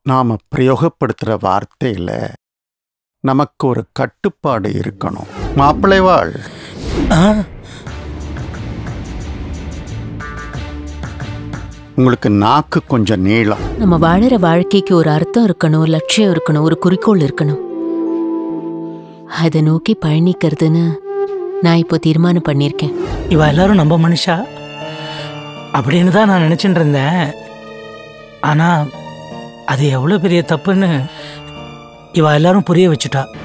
நாம பிரயோகப்படுத்துற வார்த்தையில நமக்கு ஒரு கட்டுப்பாடு இருக்கணும் மாப்பிள்ளை வாழ் உங்களுக்கு நாக்கு கொஞ்சம் நீளம் நம்ம வாழற வாழ்க்கைக்கு ஒரு அர்த்தம் இருக்கணும் லட்சியம் இருக்கணும் ஒரு குறிக்கோள் இருக்கணும் அதை நோக்கி பயணிக்கிறதுன்னு நான் இப்போ தீர்மானம் பண்ணியிருக்கேன் இவ எல்லாரும் நம்ம மனுஷா அப்படின்னு தான் நான் நினச்சிட்டு இருந்தேன் ஆனால் அது எவ்வளோ பெரிய தப்புன்னு இவ எல்லாரும் புரிய வச்சுட்டா